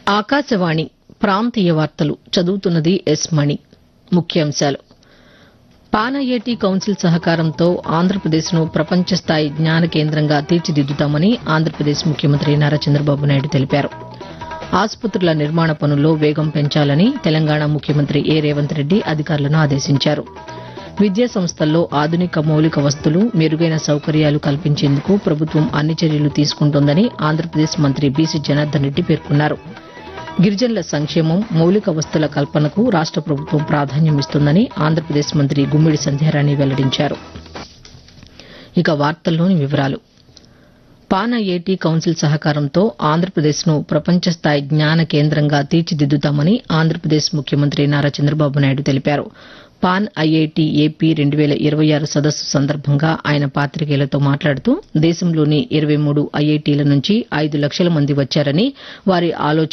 ఆకాశవాణి ప్రాంతీయ వార్తలు చదువుతున్నది ఎస్ మణి ముఖ్యాంశాలు పానఐఐటి కౌన్సిల్ సహకారంతో ఆంధ్రప్రదేశ్ను ప్రపంచ స్థాయి జ్ఞాన కేంద్రంగా తీర్చిదిద్దుతామని ఆంధ్రప్రదేశ్ ముఖ్యమంత్రి నారా చంద్రబాబు నాయుడు తెలిపారు ఆసుపత్రుల నిర్మాణ పనుల్లో వేగం పెంచాలని తెలంగాణ ముఖ్యమంత్రి ఏ రేవంత్ రెడ్డి అధికారులను ఆదేశించారు విద్యా సంస్థల్లో ఆధునిక మౌలిక వస్తులు మెరుగైన సౌకర్యాలు కల్పించేందుకు ప్రభుత్వం అన్ని చర్యలు తీసుకుంటోందని ఆంధ్రప్రదేశ్ మంత్రి బీసీ జనార్దన్ రెడ్డి పేర్కొన్నారు గిరిజనుల సంక్షేమం మౌలిక వస్తుల కల్పనకు రాష్ట ప్రభుత్వం ప్రాధాన్యమిస్తోందని ఆంధ్రప్రదేశ్ మంత్రి గుమ్మిడి సంధ్యారాణి వెల్లడించారు ఇక వార్తల్లోని వివరాలు పాన్ ఐఐటి కౌన్సిల్ సహకారంతో ఆంధ్రప్రదేశ్ను ప్రపంచ స్థాయి జ్ఞాన కేంద్రంగా తీర్చిదిద్దుతామని ఆంధ్రప్రదేశ్ ముఖ్యమంత్రి నారా చంద్రబాబు నాయుడు తెలిపారు పాన్ ఐఐటి ఏపీ రెండు వేల ఇరవై ఆరు సదస్సు సందర్భంగా ఆయన పాతికేయులతో మాట్లాడుతూ దేశంలోని ఇరవై మూడు ఐఐటీల నుంచి ఐదు లక్షల మంది వచ్చారని వారి ఆలోచన